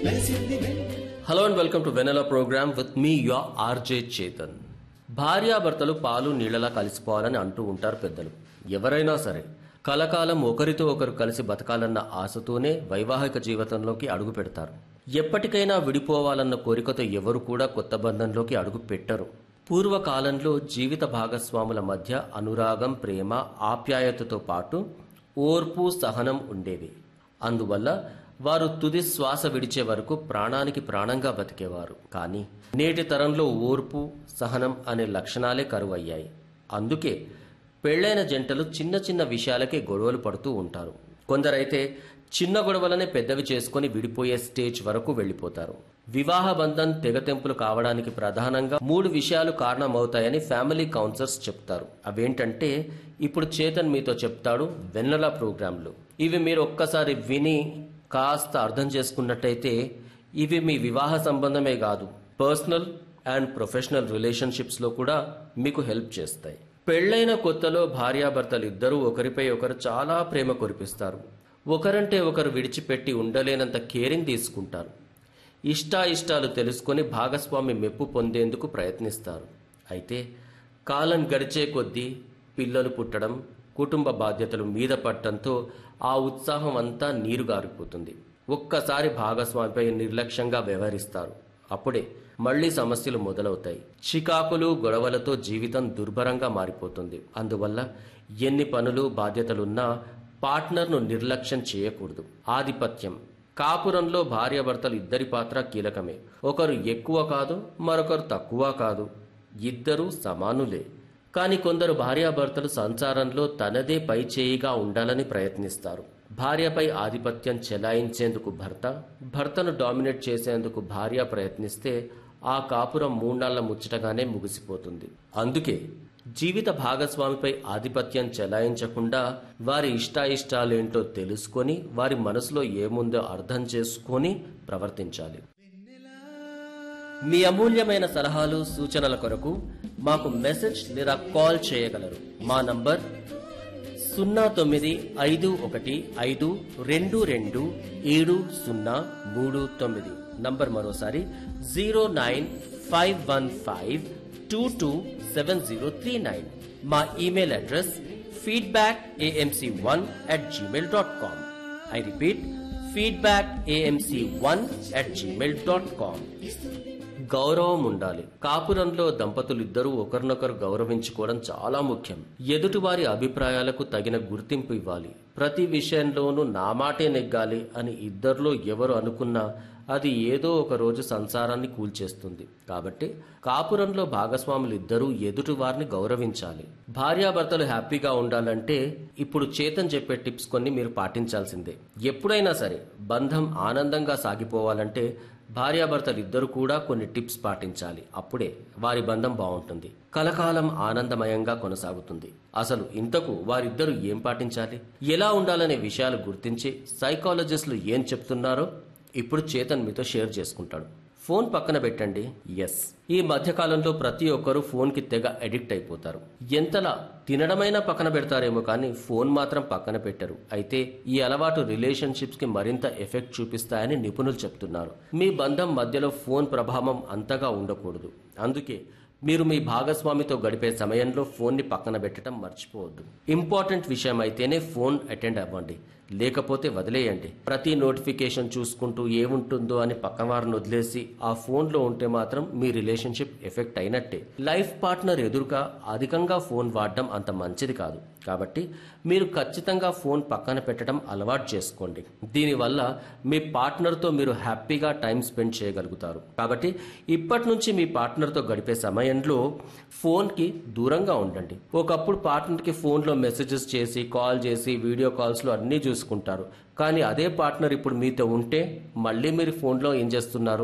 hello and welcome to Vennela programme with me your RJ Chetan భార్యాభర్తలు పాలు నీళ్ళలా కలిసిపోవాలని అంటూ ఉంటారు పెద్దలు ఎవరైనా సరే కలకాలం ఒకరితో ఒకరు కలిసి బతకాలన్న ఆశతోనే వైవాహిక జీవితంలోకి అడుగు పెడతారు ఎప్పటికైనా విడిపోవాలన్న కోరికతో ఎవరు కూడా కొత్త బంధంలోకి అడుగు పెట్టరు పూర్వకాలంలో జీవిత భాగస్వాముల మధ్య అనురాగం ప్రేమ ఆప్యాయతతో పాటు ఓర్పు సహనం ఉండేవి అందువల్ల వారు తుది శ్వాస విడిచే వరకు ప్రాణానికి ప్రాణంగా బతికేవారు కానీ నేటి తరంలో ఓర్పు సహనం అనే లక్షణాలే కరువయ్యాయి అందుకే పెళ్లైన జంటలు చిన్న చిన్న విషయాలకే గొడవలు పడుతూ ఉంటారు కొందరైతే చిన్న గొడవలనే పెద్దవి చేసుకొని విడిపోయే స్టేజ్ వరకు వెళ్ళిపోతారు వివాహ బంధం తెగతెంపులు కావడానికి ప్రధానంగా మూడు విషయాలు కారణమవుతాయని ఫ్యామిలీ కౌన్సిలర్స్ చెప్తారు అవేంటంటే ఇప్పుడు చేతన్ మీతో చెప్తాడు వెన్నెల ప్రోగ్రాంలు ఇవి మీరు ఒక్కసారి విని కాస్త అర్థం చేసుకున్నట్టయితే ఇవి మీ వివాహ సంబంధమే కాదు పర్సనల్ అండ్ ప్రొఫెషనల్ రిలేషన్షిప్స్లో కూడా మీకు హెల్ప్ చేస్తాయి పెళ్లైన కొత్తలో భార్యాభర్తలు ఇద్దరూ ఒకరిపై ఒకరు చాలా ప్రేమ కురిపిస్తారు ఒకరంటే ఒకరు విడిచిపెట్టి ఉండలేనంత కేరింగ్ తీసుకుంటారు ఇష్టాయిష్టాలు తెలుసుకొని భాగస్వామి మెప్పు పొందేందుకు ప్రయత్నిస్తారు అయితే కాలం గడిచే కొద్దీ పిల్లలు పుట్టడం కుటుంబ బాధ్యతలు మీద పట్టడంతో ఆ ఉత్సాహం అంతా నీరుగారిపోతుంది ఒక్కసారి భాగస్వామిపై నిర్లక్ష్యంగా వ్యవహరిస్తారు అప్పుడే మళ్లీ సమస్యలు మొదలవుతాయి చికాకులు గొడవలతో జీవితం దుర్భరంగా మారిపోతుంది అందువల్ల ఎన్ని పనులు బాధ్యతలున్నా పార్ట్నర్ను నిర్లక్ష్యం చేయకూడదు ఆధిపత్యం కాపురంలో భార్యాభర్తలు ఇద్దరి పాత్ర కీలకమే ఒకరు ఎక్కువ కాదు మరొకరు తక్కువ కాదు ఇద్దరూ సమానులే కానీ కొందరు భార్యాభర్తలు సంసారంలో తనదే పై చేయిగా ఉండాలని ప్రయత్నిస్తారు భార్యపై ఆధిపత్యం చెలాయించేందుకు భర్త భర్తను డామినేట్ చేసేందుకు భార్య ప్రయత్నిస్తే ఆ కాపురం మూడాళ్ల ముచ్చటగానే ముగిసిపోతుంది అందుకే జీవిత భాగస్వామిపై ఆధిపత్యం చెలాయించకుండా వారి ఇష్టాయిష్టాలేంటో తెలుసుకొని వారి మనసులో ఏముందో అర్థం చేసుకొని ప్రవర్తించాలి మీ అమూల్యమైన సలహాలు సూచనల కొరకు మాకు మెసేజ్ లేదా కాల్ చేయగలరు మా నంబర్ సున్నా తొమ్మిది ఐదు ఒకటి ఐదు రెండు రెండు ఏడు సున్నా మూడు తొమ్మిది నంబర్ మరోసారి zero nine five one five two two seven zero three nine మా email address feedback AMC one at Gmail dot com I repeat feedback AMC one at Gmail dot com గౌరవం ఉండాలి కాపురంలో దంపతులు ఇద్దరూ ఒకరినొకరు గౌరవించుకోవడం చాలా ముఖ్యం ఎదుటివారి అభిప్రాయాలకు తగిన గుర్తింపు ఇవ్వాలి ప్రతి విషయంలోనూ నా మాటే నెగ్గాలి అని ఇద్దరిలో ఎవరు అనుకున్నా అది ఏదో ఒక రోజు సంసారాన్ని కూల్చేస్తుంది కాబట్టి కాపురంలో భాగస్వాములు ఇద్దరూ ఎదుటి వారిని గౌరవించాలి భార్యాభర్తలు హ్యాపీగా ఉండాలంటే ఇప్పుడు చేతన్ చెప్పే టిప్స్ కొన్ని మీరు పాటించాల్సిందే ఎప్పుడైనా సరే బంధం ఆనందంగా సాగిపోవాలంటే భార్యాభర్తలు ఇద్దరు కూడా కొన్ని టిప్స్ పాటించాలి అప్పుడే వారి బంధం బాగుంటుంది కలకాలం ఆనందమయంగా కొనసాగుతుంది అసలు ఇంతకు వారిద్దరూ ఏం పాటించాలి ఎలా ఉండాలనే విషయాలు గుర్తించి సైకాలజిస్టులు ఏం చెప్తున్నారో ఇప్పుడు చేతన్ మీతో షేర్ చేసుకుంటాడు ఫోన్ పక్కన పెట్టండి ఎస్ ఈ మధ్యకాలంలో ప్రతి ఒక్కరూ ఫోన్కి తెగ అడిక్ట్ అయిపోతారు ఎంతలా తినడమైనా పక్కన పెడతారేమో కానీ ఫోన్ మాత్రం పక్కన పెట్టరు అయితే ఈ అలవాటు రిలేషన్షిప్స్ కి మరింత ఎఫెక్ట్ చూపిస్తాయని నిపుణులు చెప్తున్నారు మీ బంధం మధ్యలో ఫోన్ ప్రభావం అంతగా ఉండకూడదు అందుకే మీరు మీ భాగస్వామితో గడిపే సమయంలో ఫోన్ని పక్కన పెట్టడం మర్చిపోవద్దు ఇంపార్టెంట్ విషయం అయితేనే ఫోన్ అటెండ్ అవ్వండి లేకపోతే వదిలేయండి ప్రతి నోటిఫికేషన్ చూసుకుంటూ ఏముంటుందో అని పక్కవారిని వదిలేసి ఆ ఫోన్లో ఉంటే మాత్రం మీ రిలేషన్షిప్ ఎఫెక్ట్ అయినట్టే లైఫ్ పార్ట్నర్ ఎదురుగా అధికంగా ఫోన్ వాడడం అంత మంచిది కాదు కాబట్టి మీరు ఖచ్చితంగా ఫోన్ పక్కన పెట్టడం అలవాటు చేసుకోండి దీనివల్ల మీ పార్ట్నర్తో మీరు హ్యాపీగా టైం స్పెండ్ చేయగలుగుతారు కాబట్టి ఇప్పటి నుంచి మీ పార్ట్నర్తో గడిపే సమయంలో ఫోన్కి దూరంగా ఉండండి ఒకప్పుడు పార్ట్నర్కి ఫోన్లో మెసేజెస్ చేసి కాల్ చేసి వీడియో కాల్స్లో అన్నీ చూసుకుంటారు కానీ అదే పార్ట్నర్ ఇప్పుడు మీతో ఉంటే మళ్ళీ మీరు ఫోన్లో ఏం చేస్తున్నారు